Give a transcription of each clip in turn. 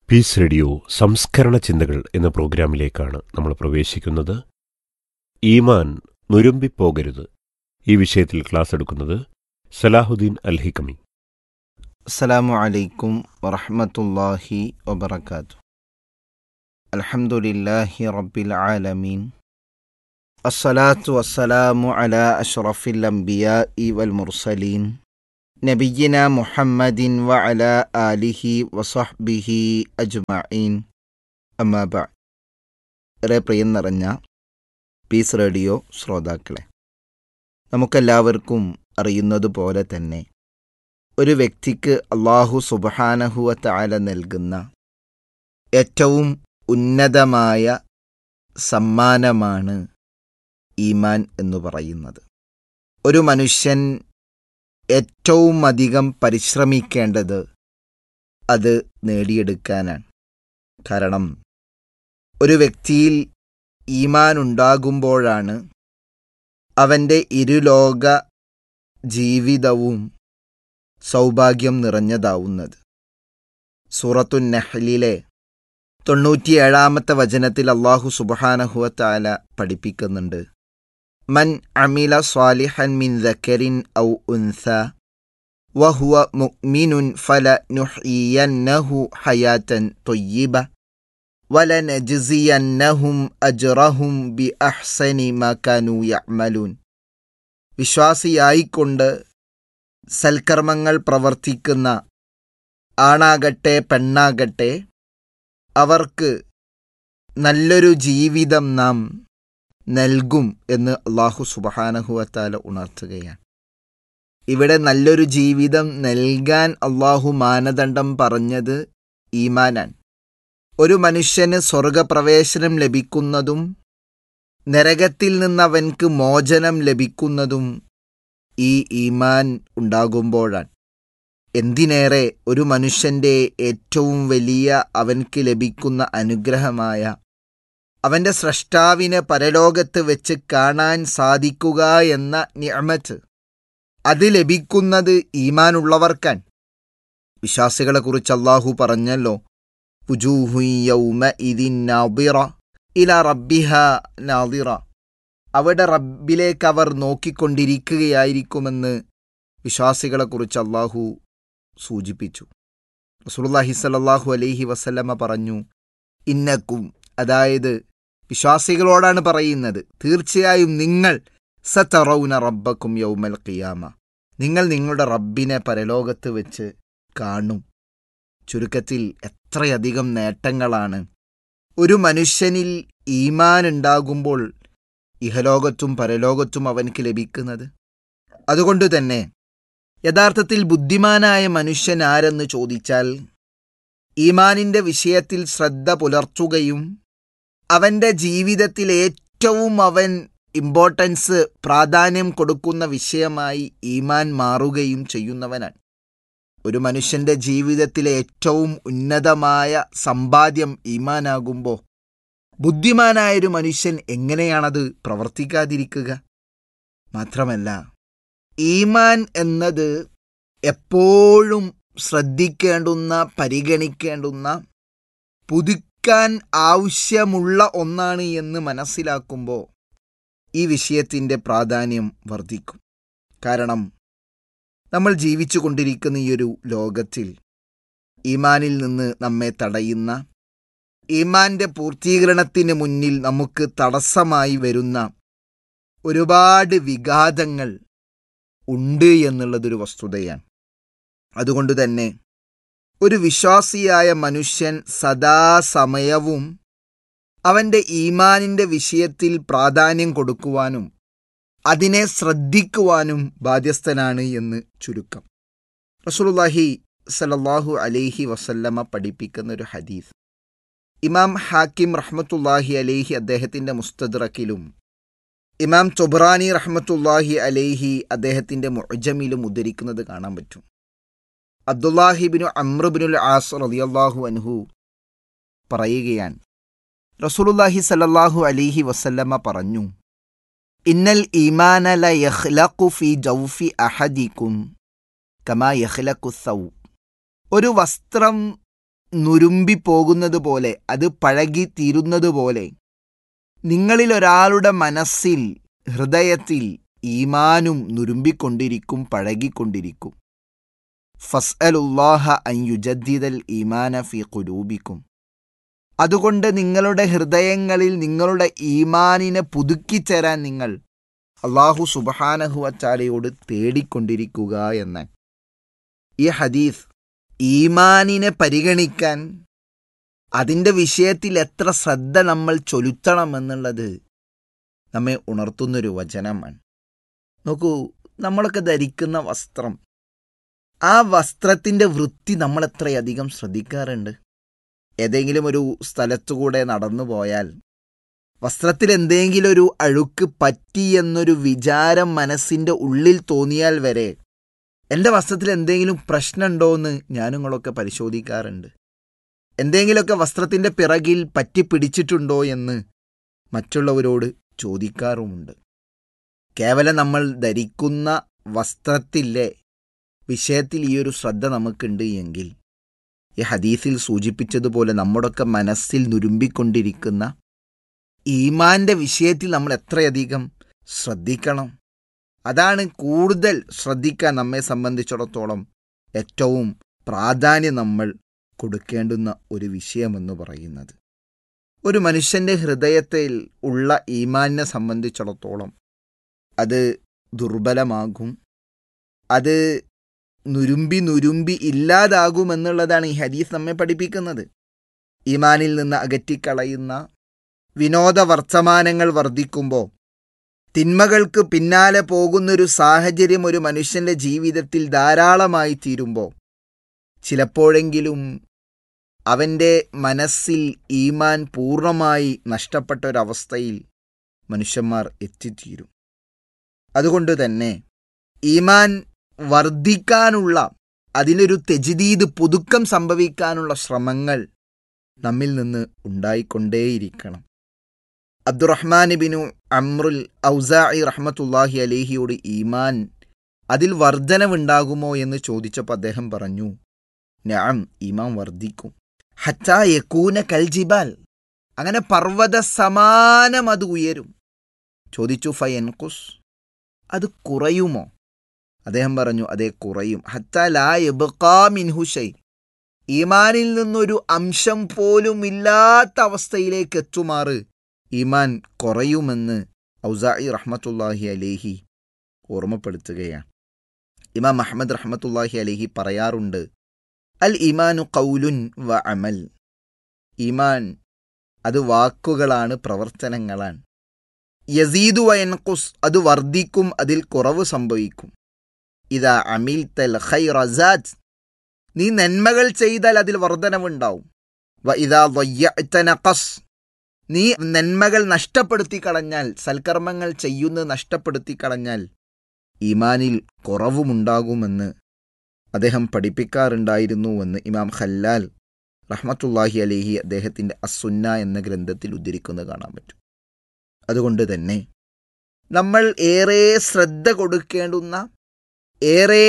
piece radio സംസ്കരണ ചിന്തകൾ എന്ന പ്രോഗ്രാമിലേക്കാണ് നമ്മൾ പ്രവേശിക്കുന്നത് ഈമാൻ നുരുമ്പിപ്പോകരുത് ഈ വിഷയത്തിൽ ക്ലാസ് എടുക്കുന്നത് സലാഹുദ്ദീൻ അൽ ഹിക്കമി അസ്സലാമു അലൈക്കും വറഹ്മത്തുള്ളാഹി വബറകാതുഹു അൽഹംദുലില്ലാഹി റബ്ബിൽ ആലമീൻ അസ്സലാത്തു വസ്സലാമു അലാ അഷ്റഫിൽ അംബിയാഇ വൽ മുർസലീൻ നബിയ്യിന മുഹമ്മദിൻ വ അലാ ആലിഹി വസഹ്ബിഹി അജ്മഈൻ അമ്മാ ബഅദ് ഏറെ പ്രിയം നിറഞ്ഞ പീസ് റേഡിയോ ശ്രോതാക്കളെ നമുക്കെല്ലാവർക്കും അറിയുന്നതുപോലെ തന്നെ ഒരു വ്യക്തിക്ക് അള്ളാഹു സുബഹാനഹുവ താല നൽകുന്ന ഏറ്റവും ഉന്നതമായ സമ്മാനമാണ് ഈമാൻ എന്ന് പറയുന്നത് ഒരു മനുഷ്യൻ ഏറ്റവും അധികം പരിശ്രമിക്കേണ്ടത് അത് നേടിയെടുക്കാനാണ് കാരണം ഒരു വ്യക്തിയിൽ ഈമാൻ ഉണ്ടാകുമ്പോഴാണ് അവൻ്റെ ഇരുലോക ജീവിതവും സൗഭാഗ്യം നിറഞ്ഞതാവുന്നത് സൂറത്തു നഹ്ലിലെ തൊണ്ണൂറ്റിയേഴാമത്തെ വചനത്തിൽ അള്ളാഹു സുബഹാനഹുവ താല പഠിപ്പിക്കുന്നുണ്ട് മൻ അമില സ്വാലിഹൻ മിൻ ദക്കരിൻ ഔ ഉൻസ വഹുവ മുഅ്മിനുൻ ഫല നുഹ്യിയന്നഹു ഹയാത്തൻ തൊയ്യിബ വലനജ്സിയന്നഹും അജ്റഹും ബി അഹ്സനി മകാനു യഅ്മലൂൻ വിശ്വാസിയായിക്കൊണ്ട് സൽക്കർമ്മങ്ങൾ പ്രവർത്തിക്കുന്ന ആണാകട്ടെ പെണ്ണാകട്ടെ അവർക്ക് നല്ലൊരു ജീവിതം നാം നൽകും എന്ന് അള്ളാഹു സുബഹാനഹുവത്താല ഉണർത്തുകയാണ് ഇവിടെ നല്ലൊരു ജീവിതം നൽകാൻ അള്ളാഹു മാനദണ്ഡം പറഞ്ഞത് ഈമാനാണ് ഒരു മനുഷ്യന് സ്വർഗപ്രവേശനം ലഭിക്കുന്നതും നരകത്തിൽ നിന്നവൻക്ക് മോചനം ലഭിക്കുന്നതും ഈ ഈമാൻ ഉണ്ടാകുമ്പോഴാണ് എന്തിനേറെ ഒരു മനുഷ്യൻ്റെ ഏറ്റവും വലിയ അവൻക്ക് ലഭിക്കുന്ന അനുഗ്രഹമായ അവൻ്റെ സ്രഷ്ടാവിനെ പരലോകത്ത് വെച്ച് കാണാൻ സാധിക്കുക എന്ന നിയമത്ത് അത് ലഭിക്കുന്നത് ഈമാനുള്ളവർക്കാൻ വിശ്വാസികളെക്കുറിച്ച് അള്ളാഹു പറഞ്ഞല്ലോ യൗമ ഇതിൻ നാദിറ ഇല റബ്ബിഹ നാദിറ അവിടെ റബ്ബിലേക്ക് അവർ നോക്കിക്കൊണ്ടിരിക്കുകയായിരിക്കുമെന്ന് വിശ്വാസികളെക്കുറിച്ച് അള്ളാഹു സൂചിപ്പിച്ചു റസൂലുള്ളാഹി സ്വല്ലല്ലാഹു അലൈഹി വസല്ലമ പറഞ്ഞു ഇന്നക്കും അതായത് വിശ്വാസികളോടാണ് പറയുന്നത് തീർച്ചയായും നിങ്ങൾ സതറൗന റബ്ബക്കും യൗമൽ ഖിയാമ നിങ്ങൾ നിങ്ങളുടെ റബ്ബിനെ പരലോകത്ത് വെച്ച് കാണും ചുരുക്കത്തിൽ എത്രയധികം നേട്ടങ്ങളാണ് ഒരു മനുഷ്യനിൽ ഈമാൻ ഉണ്ടാകുമ്പോൾ ഇഹലോകത്തും പരലോകത്തും അവൻക്ക് ലഭിക്കുന്നത് അതുകൊണ്ട് തന്നെ യഥാർത്ഥത്തിൽ ബുദ്ധിമാനായ മനുഷ്യൻ ആരെന്ന് ചോദിച്ചാൽ ഈമാനിൻ്റെ വിഷയത്തിൽ ശ്രദ്ധ പുലർത്തുകയും അവൻ്റെ ജീവിതത്തിൽ ഏറ്റവും അവൻ ഇമ്പോർട്ടൻസ് പ്രാധാന്യം കൊടുക്കുന്ന വിഷയമായി ഈമാൻ മാറുകയും ചെയ്യുന്നവനാണ് ഒരു മനുഷ്യൻ്റെ ജീവിതത്തിലെ ഏറ്റവും ഉന്നതമായ സമ്പാദ്യം ഈമാനാകുമ്പോൾ ബുദ്ധിമാനായൊരു മനുഷ്യൻ എങ്ങനെയാണത് പ്രവർത്തിക്കാതിരിക്കുക മാത്രമല്ല ഈമാൻ എന്നത് എപ്പോഴും ശ്രദ്ധിക്കേണ്ടുന്ന പരിഗണിക്കേണ്ടുന്ന പുതുക്കാൻ ആവശ്യമുള്ള ഒന്നാണ് എന്ന് മനസ്സിലാക്കുമ്പോൾ ഈ വിഷയത്തിൻ്റെ പ്രാധാന്യം വർദ്ധിക്കും കാരണം നമ്മൾ ജീവിച്ചു കൊണ്ടിരിക്കുന്ന ഈ ഒരു ലോകത്തിൽ ഈമാനിൽ നിന്ന് നമ്മെ തടയുന്ന ഈമാന്റെ പൂർത്തീകരണത്തിന് മുന്നിൽ നമുക്ക് തടസ്സമായി വരുന്ന ഒരുപാട് വിഘാതങ്ങൾ ഉണ്ട് എന്നുള്ളതൊരു വസ്തുതയാണ് അതുകൊണ്ട് തന്നെ ഒരു വിശ്വാസിയായ മനുഷ്യൻ സദാസമയവും അവൻ്റെ ഈമാനിൻ്റെ വിഷയത്തിൽ പ്രാധാന്യം കൊടുക്കുവാനും അതിനെ ശ്രദ്ധിക്കുവാനും ബാധ്യസ്ഥനാണ് എന്ന് ചുരുക്കം റസൂലുള്ളാഹി സലല്ലാഹു അലൈഹി വസല്ലമ പഠിപ്പിക്കുന്ന ഒരു ഹദീസ് ഇമാം ഹാക്കിം റഹ്മത്തുല്ലാഹി അലൈഹി അദ്ദേഹത്തിൻ്റെ മുസ്തദ്റക്കിലും ഇമാം ചൊബ്രാനി റഹ്മത്തുല്ലാഹി അലൈഹി അദ്ദേഹത്തിൻ്റെ മുഅജമിലും ഉദ്ധരിക്കുന്നത് കാണാൻ പറ്റും അബ്ദുല്ലാഹിബിനു അമ്രുബിനുൽ ആസ് റളിയല്ലാഹു അൻഹു പറയുകയാണ് റസൂലുല്ലാഹി സല്ലല്ലാഹു അലൈഹി വസല്ലമ പറഞ്ഞു ഇന്നൽ ഈമാന ല യഖ്ലഖു ഫി ജൗഫി അഹദിക്കും കമാ യഖ്ലഖു സൗ ഒരു വസ്ത്രം നുരുമ്പി പോകുന്നത് പോലെ അത് പഴകി തീരുന്നത് പോലെ നിങ്ങളിൽ ഒരാളുടെ മനസ്സിൽ ഹൃദയത്തിൽ ഈമാനും നുരുമ്പിക്കൊണ്ടിരിക്കും പഴകിക്കൊണ്ടിരിക്കും ഫസ്അലുല്ലാഹ അൻ യുജദ്ദിദൽ ഈമാന ഫി ഖുലൂബിക്കും അതുകൊണ്ട് നിങ്ങളുടെ ഹൃദയങ്ങളിൽ നിങ്ങളുടെ ഈമാനിനെ പുതുക്കിച്ചേരാൻ നിങ്ങൾ അള്ളാഹു സുബഹാനഹുവച്ചാലയോട് തേടിക്കൊണ്ടിരിക്കുക എന്ന് ഈ ഹദീസ് ഈമാനിനെ പരിഗണിക്കാൻ അതിൻ്റെ വിഷയത്തിൽ എത്ര ശ്രദ്ധ നമ്മൾ ചൊലുത്തണമെന്നുള്ളത് നമ്മെ ഉണർത്തുന്നൊരു വചനമാണ് നോക്കൂ നമ്മളൊക്കെ ധരിക്കുന്ന വസ്ത്രം ആ വസ്ത്രത്തിൻ്റെ വൃത്തി നമ്മൾ എത്രയധികം ശ്രദ്ധിക്കാറുണ്ട് ഏതെങ്കിലും ഒരു സ്ഥലത്തുകൂടെ നടന്നു പോയാൽ വസ്ത്രത്തിൽ എന്തെങ്കിലും ഒരു അഴുക്ക് പറ്റി എന്നൊരു വിചാരം മനസ്സിൻ്റെ ഉള്ളിൽ തോന്നിയാൽ വരെ എൻ്റെ വസ്ത്രത്തിൽ എന്തെങ്കിലും പ്രശ്നമുണ്ടോ എന്ന് ഞാൻ നിങ്ങളൊക്കെ പരിശോധിക്കാറുണ്ട് എന്തെങ്കിലുമൊക്കെ വസ്ത്രത്തിൻ്റെ പിറകിൽ പറ്റി പിടിച്ചിട്ടുണ്ടോ എന്ന് മറ്റുള്ളവരോട് ചോദിക്കാറുമുണ്ട് കേവലം നമ്മൾ ധരിക്കുന്ന വസ്ത്രത്തിലെ വിഷയത്തിൽ ഈ ഒരു ശ്രദ്ധ നമുക്കുണ്ട് എങ്കിൽ ഈ ഹദീസിൽ സൂചിപ്പിച്ചതുപോലെ നമ്മുടെയൊക്കെ മനസ്സിൽ നുരുമ്പിക്കൊണ്ടിരിക്കുന്ന ഈമാന്റെ വിഷയത്തിൽ നമ്മൾ എത്രയധികം ശ്രദ്ധിക്കണം അതാണ് കൂടുതൽ ശ്രദ്ധിക്കാൻ നമ്മെ സംബന്ധിച്ചിടത്തോളം ഏറ്റവും പ്രാധാന്യം നമ്മൾ കൊടുക്കേണ്ടുന്ന ഒരു വിഷയമെന്ന് പറയുന്നത് ഒരു മനുഷ്യൻ്റെ ഹൃദയത്തിൽ ഉള്ള ഈമാനിനെ സംബന്ധിച്ചിടത്തോളം അത് ദുർബലമാകും അത് നുരുമ്പി നുരുമ്പി ഇല്ലാതാകുമെന്നുള്ളതാണ് ഈ ഹദീസ് നമ്മെ പഠിപ്പിക്കുന്നത് ഈമാനിൽ നിന്ന് അകറ്റിക്കളയുന്ന വിനോദ വർത്തമാനങ്ങൾ വർദ്ധിക്കുമ്പോൾ തിന്മകൾക്ക് പിന്നാലെ പോകുന്നൊരു സാഹചര്യം ഒരു മനുഷ്യന്റെ ജീവിതത്തിൽ ധാരാളമായി തീരുമ്പോൾ ചിലപ്പോഴെങ്കിലും അവൻ്റെ മനസ്സിൽ ഈമാൻ പൂർണ്ണമായി നഷ്ടപ്പെട്ട ഒരവസ്ഥയിൽ മനുഷ്യന്മാർ എത്തിത്തീരും അതുകൊണ്ട് തന്നെ ഈമാൻ വർദ്ധിക്കാനുള്ള അതിലൊരു തെജിദീദ് പുതുക്കം സംഭവിക്കാനുള്ള ശ്രമങ്ങൾ നമ്മിൽ നിന്ന് ഉണ്ടായിക്കൊണ്ടേയിരിക്കണം അബ്ദുറഹ്മാൻ ബിനു അമ്രുൽ ഔസായി റഹ്മത്തുല്ലാഹി അലേഹിയോട് ഈമാൻ അതിൽ വർധനവുണ്ടാകുമോ എന്ന് ചോദിച്ചപ്പോൾ അദ്ദേഹം പറഞ്ഞു ഞാൻ ഈമാൻ വർദ്ധിക്കും ഹച്ചാ യക്കൂന കൽജിബാൽ അങ്ങനെ പർവ്വത സമാനം അത് ഉയരും ചോദിച്ചു ഫയൻകുസ് അത് കുറയുമോ അദ്ദേഹം പറഞ്ഞു അതേ കുറയും ഹത്താ ലാ യബ്ഖാ മിൻഹു ഷൈ ഈമാനിൽ നിന്നൊരു അംശം പോലും ഇല്ലാത്ത അവസ്ഥയിലേക്ക് എത്തുമാറ് ഈമാൻ കുറയുമെന്ന് ഔസായി റഹ്മത്തുല്ലാഹി അലേഹി ഓർമ്മപ്പെടുത്തുകയാണ് ഇമാം അഹമ്മദ് റഹ്മത്തുല്ലാഹി അലേഹി പറയാറുണ്ട് അൽ ഈമാനു കൗലുൻ വ അമൽ ഈമാൻ അത് വാക്കുകളാണ് പ്രവർത്തനങ്ങളാണ് യസീദു വയൻകുസ് അത് വർദ്ധിക്കും അതിൽ കുറവ് സംഭവിക്കും ഇതാ അമിൽ തൽ ഖൈറസാദ് നീ നന്മകൾ ചെയ്താൽ അതിൽ വർധനവുണ്ടാവും വ ഇതാ നഖസ് നീ നന്മകൾ നഷ്ടപ്പെടുത്തി കളഞ്ഞാൽ സൽക്കർമ്മങ്ങൾ ചെയ്യുന്നത് നഷ്ടപ്പെടുത്തി കളഞ്ഞാൽ ഈമാനിൽ കുറവുമുണ്ടാകുമെന്ന് അദ്ദേഹം പഠിപ്പിക്കാറുണ്ടായിരുന്നുവെന്ന് ഇമാം ഖല്ലാൽ റഹ്മത്തുല്ലാഹി അലേഹി അദ്ദേഹത്തിൻ്റെ അസുന്ന എന്ന ഗ്രന്ഥത്തിൽ ഉദ്ധരിക്കുന്നത് കാണാൻ പറ്റും അതുകൊണ്ട് തന്നെ നമ്മൾ ഏറെ ശ്രദ്ധ കൊടുക്കേണ്ടുന്ന ഏറെ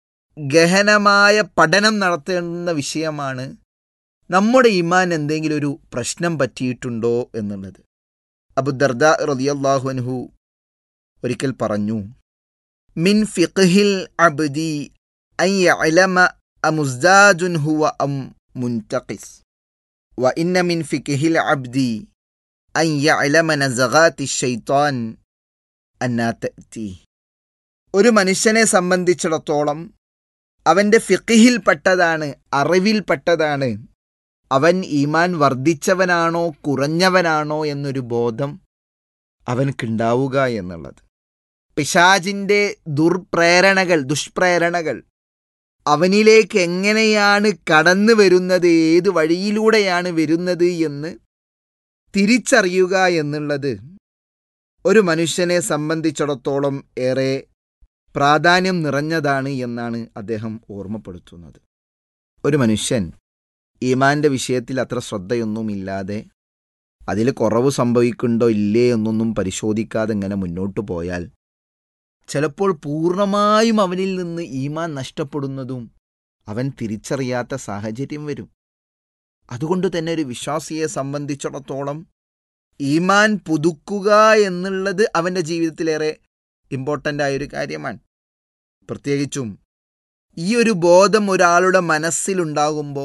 ഗഹനമായ പഠനം നടത്തേണ്ടുന്ന വിഷയമാണ് നമ്മുടെ ഇമാൻ എന്തെങ്കിലും ഒരു പ്രശ്നം പറ്റിയിട്ടുണ്ടോ എന്നുള്ളത് അബുദർദ റളിയല്ലാഹു അൻഹു ഒരിക്കൽ പറഞ്ഞു മിൻ ഫിഖ്ഹിൽ അബ്ദി അൻ യഅലമ അമുസ്ദാജുൻ ഹുവ അം മുൻതഖിസ് വ ഇന്ന മിൻ ഫിഖ്ഹിൽ അബ്ദി അൻ യഅലമ നസഗാത്തി ഷൈത്താൻ അന്നാ തഅതി ഒരു മനുഷ്യനെ സംബന്ധിച്ചിടത്തോളം അവൻ്റെ ഫിഖിഹിൽപ്പെട്ടതാണ് അറിവിൽപ്പെട്ടതാണ് അവൻ ഈമാൻ വർദ്ധിച്ചവനാണോ കുറഞ്ഞവനാണോ എന്നൊരു ബോധം അവൻക്കുണ്ടാവുക എന്നുള്ളത് പിശാജിൻ്റെ ദുർപ്രേരണകൾ ദുഷ്പ്രേരണകൾ അവനിലേക്ക് എങ്ങനെയാണ് കടന്നു വരുന്നത് ഏത് വഴിയിലൂടെയാണ് വരുന്നത് എന്ന് തിരിച്ചറിയുക എന്നുള്ളത് ഒരു മനുഷ്യനെ സംബന്ധിച്ചിടത്തോളം ഏറെ പ്രാധാന്യം നിറഞ്ഞതാണ് എന്നാണ് അദ്ദേഹം ഓർമ്മപ്പെടുത്തുന്നത് ഒരു മനുഷ്യൻ ഈമാന്റെ വിഷയത്തിൽ അത്ര ശ്രദ്ധയൊന്നുമില്ലാതെ അതിൽ കുറവ് സംഭവിക്കുന്നുണ്ടോ ഇല്ലേ എന്നൊന്നും പരിശോധിക്കാതെ ഇങ്ങനെ മുന്നോട്ട് പോയാൽ ചിലപ്പോൾ പൂർണ്ണമായും അവനിൽ നിന്ന് ഈമാൻ നഷ്ടപ്പെടുന്നതും അവൻ തിരിച്ചറിയാത്ത സാഹചര്യം വരും അതുകൊണ്ട് തന്നെ ഒരു വിശ്വാസിയെ സംബന്ധിച്ചിടത്തോളം ഈമാൻ പുതുക്കുക എന്നുള്ളത് അവൻ്റെ ജീവിതത്തിലേറെ ഇമ്പോർട്ടൻ്റ് ആയൊരു കാര്യമാണ് പ്രത്യേകിച്ചും ഈ ഒരു ബോധം ഒരാളുടെ മനസ്സിലുണ്ടാകുമ്പോൾ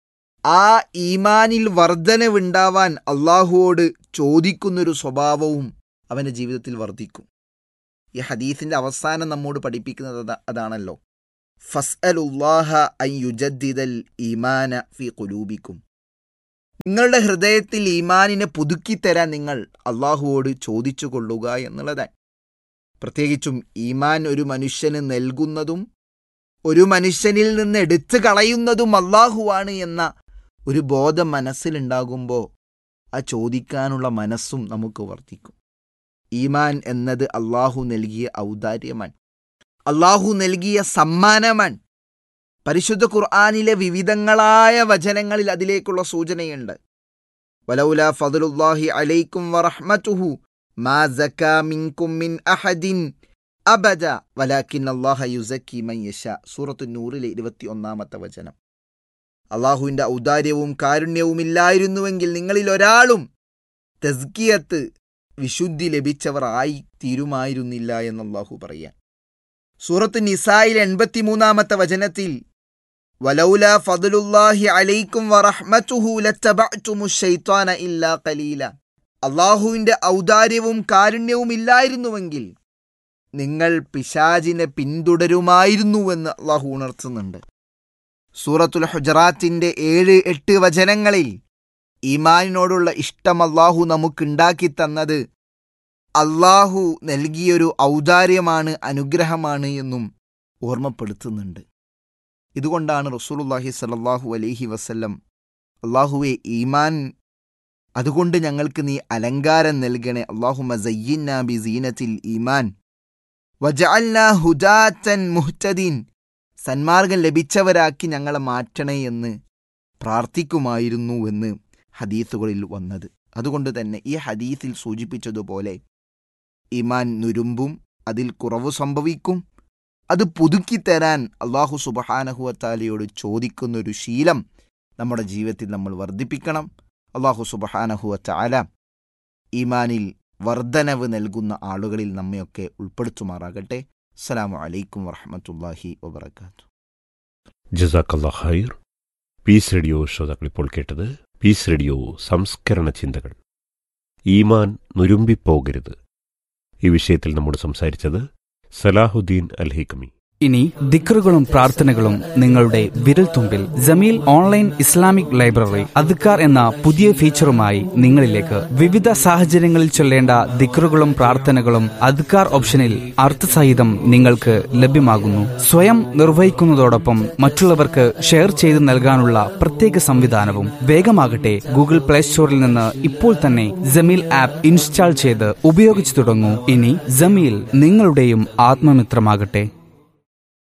ആ ഈമാനിൽ വർധനവുണ്ടാവാൻ അള്ളാഹുവോട് ചോദിക്കുന്നൊരു സ്വഭാവവും അവൻ്റെ ജീവിതത്തിൽ വർദ്ധിക്കും ഈ ഹദീസിൻ്റെ അവസാനം നമ്മോട് പഠിപ്പിക്കുന്നത് അത- അതാണല്ലോ ഫസ്അലുല്ലാഹ അൻ യുജദ്ദിദൽ ഈമാന ഫി ഖുലൂബിക്കും നിങ്ങളുടെ ഹൃദയത്തിൽ ഈമാനിനെ പുതുക്കിത്തരാൻ നിങ്ങൾ അള്ളാഹുവോട് ചോദിച്ചു കൊള്ളുക എന്നുള്ളതാണ് പ്രത്യേകിച്ചും ഈമാൻ ഒരു മനുഷ്യന് നൽകുന്നതും ഒരു മനുഷ്യനിൽ നിന്ന് എടുത്തു കളയുന്നതും അള്ളാഹുവാണ് എന്ന ഒരു ബോധം മനസ്സിലുണ്ടാകുമ്പോൾ ആ ചോദിക്കാനുള്ള മനസ്സും നമുക്ക് വർദ്ധിക്കും ഈമാൻ എന്നത് അള്ളാഹു നൽകിയ ഔദാര്യമാണ് അള്ളാഹു നൽകിയ സമ്മാനമാണ് പരിശുദ്ധ ഖുർആാനിലെ വിവിധങ്ങളായ വചനങ്ങളിൽ അതിലേക്കുള്ള സൂചനയുണ്ട് വലൗല ഫضലുല്ലാഹി അലൈക്കും വറഹ്മത്തുഹു മാ സക്കാ മിൻകും മിൻ അഹദിൻ അബദ വലാക്കിൻ അല്ലാഹ യുസക്കി മൻ യശാ സൂറത്തു നൂറിലെ ഇരുപത്തി ഒന്നാമത്തെ വചനം അള്ളാഹുവിൻ്റെ ഔദാര്യവും കാരുണ്യവും ഇല്ലായിരുന്നുവെങ്കിൽ നിങ്ങളിൽ ഒരാളും തസ്കിയത്ത് വിശുദ്ധി ലഭിച്ചവർ ആയി തീരുമായിരുന്നില്ല എന്ന് അള്ളാഹു പറയാൻ സൂറത്ത് നിസായിൽ എൺപത്തിമൂന്നാമത്തെ വചനത്തിൽ വലൗല ഫضലുല്ലാഹി അലൈക്കും വറഹ്മത്തുഹു ലത്തബഅ്തുമു ശൈത്വാന ഇല്ലാ ഖലീല അള്ളാഹുവിൻ്റെ ഔദാര്യവും കാരുണ്യവും ഇല്ലായിരുന്നുവെങ്കിൽ നിങ്ങൾ പിശാജിനെ പിന്തുടരുമായിരുന്നുവെന്ന് അള്ളാഹു ഉണർത്തുന്നുണ്ട് സൂറത്തുൽ ഹുജറാത്തിന്റെ ഏഴ് എട്ട് വചനങ്ങളിൽ ഈമാനിനോടുള്ള ഇഷ്ടം അള്ളാഹു നമുക്കുണ്ടാക്കി തന്നത് അള്ളാഹു നൽകിയൊരു ഔദാര്യമാണ് അനുഗ്രഹമാണ് എന്നും ഓർമ്മപ്പെടുത്തുന്നുണ്ട് ഇതുകൊണ്ടാണ് റസൂലുള്ളാഹി സല്ലല്ലാഹു അലൈഹി വസല്ലം അള്ളാഹുവെ ഈമാൻ അതുകൊണ്ട് ഞങ്ങൾക്ക് നീ അലങ്കാരം നൽകണേ അള്ളാഹു മസയ്യിന്ന ബി സീനത്തിൽ ഈമാൻ വജഅൽനാ ഹുദാത്തൻ മുഹ്തദീൻ സന്മാർഗം ലഭിച്ചവരാക്കി ഞങ്ങളെ മാറ്റണേ എന്ന് പ്രാർത്ഥിക്കുമായിരുന്നു എന്ന് ഹദീസുകളിൽ വന്നത് അതുകൊണ്ട് തന്നെ ഈ ഹദീസിൽ സൂചിപ്പിച്ചതുപോലെ ഈമാൻ നുരുമ്പും അതിൽ കുറവ് സംഭവിക്കും അത് പുതുക്കിത്തരാൻ അള്ളാഹു സുബഹാനഹുവത്താലയോട് ചോദിക്കുന്നൊരു ശീലം നമ്മുടെ ജീവിതത്തിൽ നമ്മൾ വർദ്ധിപ്പിക്കണം അള്ളാഹു സുബഹാനഹുവത്താല ഈമാനിൽ വർധനവ് നൽകുന്ന ആളുകളിൽ നമ്മയൊക്കെ ഉൾപ്പെടുത്തുമാറാകട്ടെ അസ്സലാമു അലൈക്കും വറഹമത്തല്ലാഹി വബർക്കാത്തു ജസാക്കല്ലാ ഹൈർ പീസ് റേഡിയോ ശ്രോതാക്കൾ ഇപ്പോൾ കേട്ടത് പീസ് റേഡിയോ സംസ്കരണ ചിന്തകൾ ഈമാൻ നുരുമ്പിപ്പോകരുത് ഈ വിഷയത്തിൽ നമ്മോട് സംസാരിച്ചത് സലാഹുദ്ദീൻ അൽ ഹിക്കമി ഇനി ദിക്റുകളും പ്രാർത്ഥനകളും നിങ്ങളുടെ വിരൽത്തുമ്പിൽ ജമീൽ ഓൺലൈൻ ഇസ്ലാമിക് ലൈബ്രറി അദ്ക്കാർ എന്ന പുതിയ ഫീച്ചറുമായി നിങ്ങളിലേക്ക് വിവിധ സാഹചര്യങ്ങളിൽ ചൊല്ലേണ്ട ദിക്റുകളും പ്രാർത്ഥനകളും അദ്ക്കാർ ഓപ്ഷനിൽ അർത്ഥസഹിതം നിങ്ങൾക്ക് ലഭ്യമാകുന്നു സ്വയം നിർവഹിക്കുന്നതോടൊപ്പം മറ്റുള്ളവർക്ക് ഷെയർ ചെയ്ത് നൽകാനുള്ള പ്രത്യേക സംവിധാനവും വേഗമാകട്ടെ ഗൂഗിൾ പ്ലേ സ്റ്റോറിൽ നിന്ന് ഇപ്പോൾ തന്നെ ജമീൽ ആപ്പ് ഇൻസ്റ്റാൾ ചെയ്ത് ഉപയോഗിച്ചു തുടങ്ങൂ ഇനി ജമീൽ നിങ്ങളുടെയും ആത്മമിത്രമാകട്ടെ